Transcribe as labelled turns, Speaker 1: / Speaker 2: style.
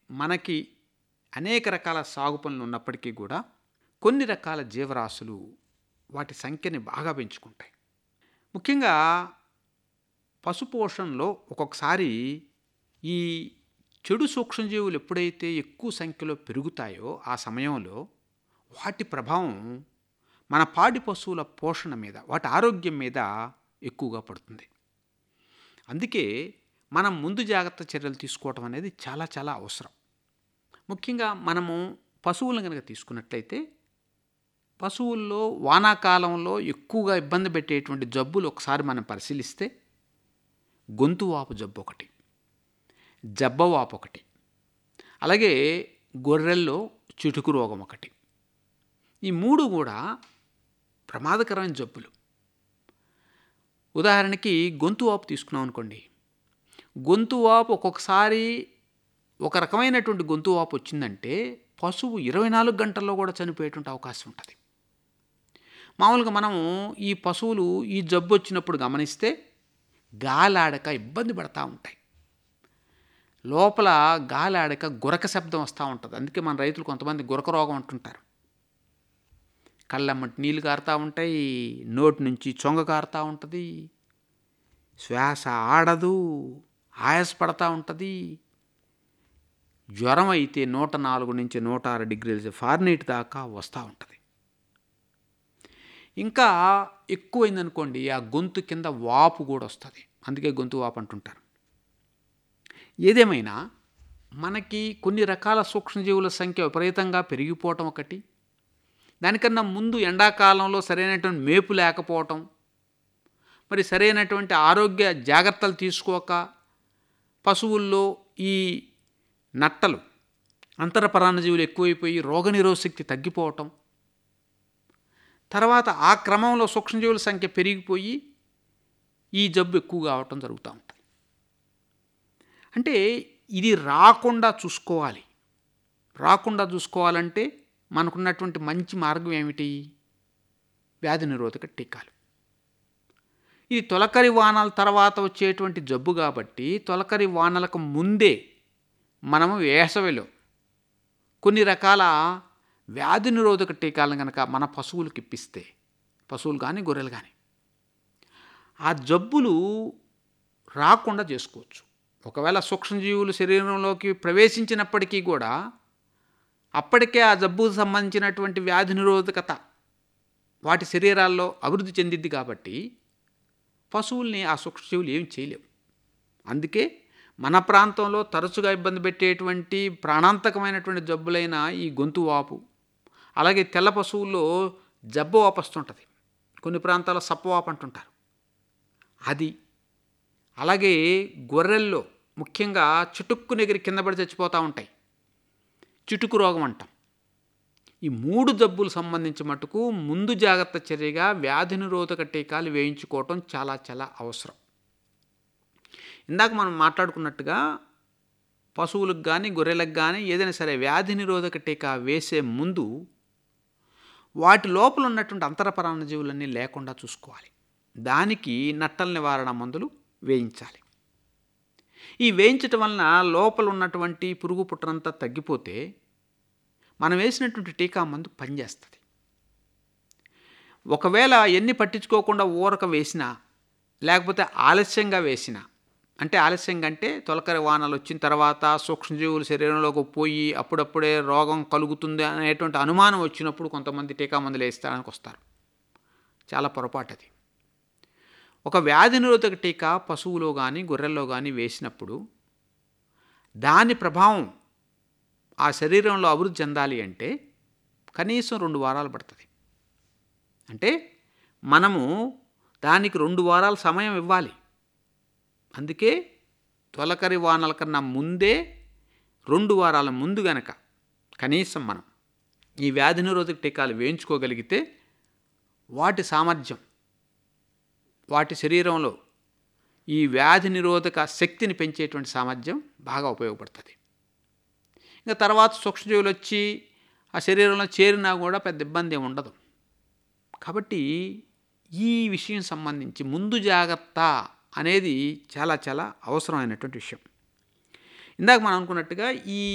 Speaker 1: మనకి అనేక రకాల సాగు పనులు ఉన్నప్పటికీ కూడా కొన్ని రకాల జీవరాశులు వాటి సంఖ్యని బాగా పెంచుకుంటాయి ముఖ్యంగా పశుపోషణలో ఒక్కొక్కసారి ఈ చెడు సూక్ష్మజీవులు ఎప్పుడైతే ఎక్కువ సంఖ్యలో పెరుగుతాయో ఆ సమయంలో వాటి ప్రభావం మన పాడి పశువుల పోషణ మీద వాటి ఆరోగ్యం మీద ఎక్కువగా పడుతుంది అందుకే మనం ముందు జాగ్రత్త చర్యలు తీసుకోవటం అనేది చాలా చాలా అవసరం ముఖ్యంగా మనము పశువులను కనుక తీసుకున్నట్లయితే పశువుల్లో వానాకాలంలో ఎక్కువగా ఇబ్బంది పెట్టేటువంటి జబ్బులు ఒకసారి మనం పరిశీలిస్తే గొంతు వాపు జబ్బు ఒకటి జబ్బ వాపు ఒకటి అలాగే గొర్రెల్లో చిటుకు రోగం ఒకటి ఈ మూడు కూడా ప్రమాదకరమైన జబ్బులు ఉదాహరణకి గొంతు వాపు తీసుకున్నాం అనుకోండి గొంతు వాపు ఒక్కొక్కసారి ఒక రకమైనటువంటి గొంతు వాపు వచ్చిందంటే పశువు ఇరవై నాలుగు గంటల్లో కూడా చనిపోయేటువంటి అవకాశం ఉంటుంది మామూలుగా మనము ఈ పశువులు ఈ జబ్బు వచ్చినప్పుడు గమనిస్తే గాలాడక ఇబ్బంది పడతా ఉంటాయి లోపల గాలాడక గురక శబ్దం వస్తూ ఉంటుంది అందుకే మన రైతులు కొంతమంది గురక రోగం అంటుంటారు కళ్ళమ్మటి నీళ్ళు కారుతూ ఉంటాయి నోటి నుంచి చొంగ కారుతూ ఉంటుంది శ్వాస ఆడదు ఆయాసపడతా ఉంటుంది జ్వరం అయితే నూట నాలుగు నుంచి నూట ఆరు డిగ్రీల ఫార్నీట్ దాకా వస్తూ ఉంటుంది ఇంకా ఎక్కువైందనుకోండి ఆ గొంతు కింద వాపు కూడా వస్తుంది అందుకే గొంతు వాపు అంటుంటారు ఏదేమైనా మనకి కొన్ని రకాల సూక్ష్మజీవుల సంఖ్య విపరీతంగా పెరిగిపోవటం ఒకటి దానికన్నా ముందు ఎండాకాలంలో సరైనటువంటి మేపు లేకపోవటం మరి సరైనటువంటి ఆరోగ్య జాగ్రత్తలు తీసుకోక పశువుల్లో ఈ నట్టలు అంతర పరాన్నజీవులు ఎక్కువైపోయి రోగనిరోధ శక్తి తగ్గిపోవటం తర్వాత ఆ క్రమంలో సూక్ష్మజీవుల సంఖ్య పెరిగిపోయి ఈ జబ్బు ఎక్కువ కావటం జరుగుతూ ఉంటుంది అంటే ఇది రాకుండా చూసుకోవాలి రాకుండా చూసుకోవాలంటే మనకున్నటువంటి మంచి మార్గం ఏమిటి వ్యాధి నిరోధక టీకాలు ఇది తొలకరి వానల తర్వాత వచ్చేటువంటి జబ్బు కాబట్టి తొలకరి వానలకు ముందే మనము వేసవిలో కొన్ని రకాల వ్యాధి నిరోధక టీకాలను కనుక మన పశువులకు ఇప్పిస్తే పశువులు కానీ గొర్రెలు కానీ ఆ జబ్బులు రాకుండా చేసుకోవచ్చు ఒకవేళ సూక్ష్మజీవులు శరీరంలోకి ప్రవేశించినప్పటికీ కూడా అప్పటికే ఆ జబ్బుకు సంబంధించినటువంటి వ్యాధి నిరోధకత వాటి శరీరాల్లో అభివృద్ధి చెందిద్ది కాబట్టి పశువుల్ని ఆ సూక్ష్మజీవులు ఏం చేయలేవు అందుకే మన ప్రాంతంలో తరచుగా ఇబ్బంది పెట్టేటువంటి ప్రాణాంతకమైనటువంటి జబ్బులైన ఈ గొంతు వాపు అలాగే తెల్ల పశువుల్లో జబ్బ వాపు వస్తుంటుంది కొన్ని ప్రాంతాల్లో సప్పవాపు అంటుంటారు అది అలాగే గొర్రెల్లో ముఖ్యంగా చుటుక్కు నెగిరి కింద పడి చచ్చిపోతూ ఉంటాయి చిటుకు రోగం అంటాం ఈ మూడు జబ్బులు సంబంధించి మటుకు ముందు జాగ్రత్త చర్యగా వ్యాధి నిరోధక టీకాలు వేయించుకోవటం చాలా చాలా అవసరం ఇందాక మనం మాట్లాడుకున్నట్టుగా పశువులకు కానీ గొర్రెలకు కానీ ఏదైనా సరే వ్యాధి నిరోధక టీకా వేసే ముందు వాటి లోపల ఉన్నటువంటి అంతరపరాణ జీవులన్నీ లేకుండా చూసుకోవాలి దానికి నట్టల నివారణ మందులు వేయించాలి ఈ వేయించటం వలన లోపల ఉన్నటువంటి పురుగు పుట్టనంతా తగ్గిపోతే మనం వేసినటువంటి టీకా మందు పనిచేస్తుంది ఒకవేళ ఎన్ని పట్టించుకోకుండా ఊరక వేసినా లేకపోతే ఆలస్యంగా వేసినా అంటే ఆలస్యంగా అంటే తొలకరి వానలు వచ్చిన తర్వాత సూక్ష్మజీవులు శరీరంలోకి పోయి అప్పుడప్పుడే రోగం కలుగుతుంది అనేటువంటి అనుమానం వచ్చినప్పుడు కొంతమంది టీకా మందులు వేస్తానికి వస్తారు చాలా పొరపాటు అది ఒక వ్యాధి నిరోధక టీకా పశువులో కానీ గొర్రెల్లో కానీ వేసినప్పుడు దాని ప్రభావం ఆ శరీరంలో అభివృద్ధి చెందాలి అంటే కనీసం రెండు వారాలు పడుతుంది అంటే మనము దానికి రెండు వారాల సమయం ఇవ్వాలి అందుకే తొలకరి వానల కన్నా ముందే రెండు వారాల ముందు గనక కనీసం మనం ఈ వ్యాధి నిరోధక టీకాలు వేయించుకోగలిగితే వాటి సామర్థ్యం వాటి శరీరంలో ఈ వ్యాధి నిరోధక శక్తిని పెంచేటువంటి సామర్థ్యం బాగా ఉపయోగపడుతుంది ఇంకా తర్వాత సూక్ష్మజీవులు వచ్చి ఆ శరీరంలో చేరినా కూడా పెద్ద ఇబ్బంది ఏమి ఉండదు కాబట్టి ఈ విషయం సంబంధించి ముందు జాగ్రత్త అనేది చాలా చాలా అవసరమైనటువంటి విషయం ఇందాక మనం అనుకున్నట్టుగా ఈ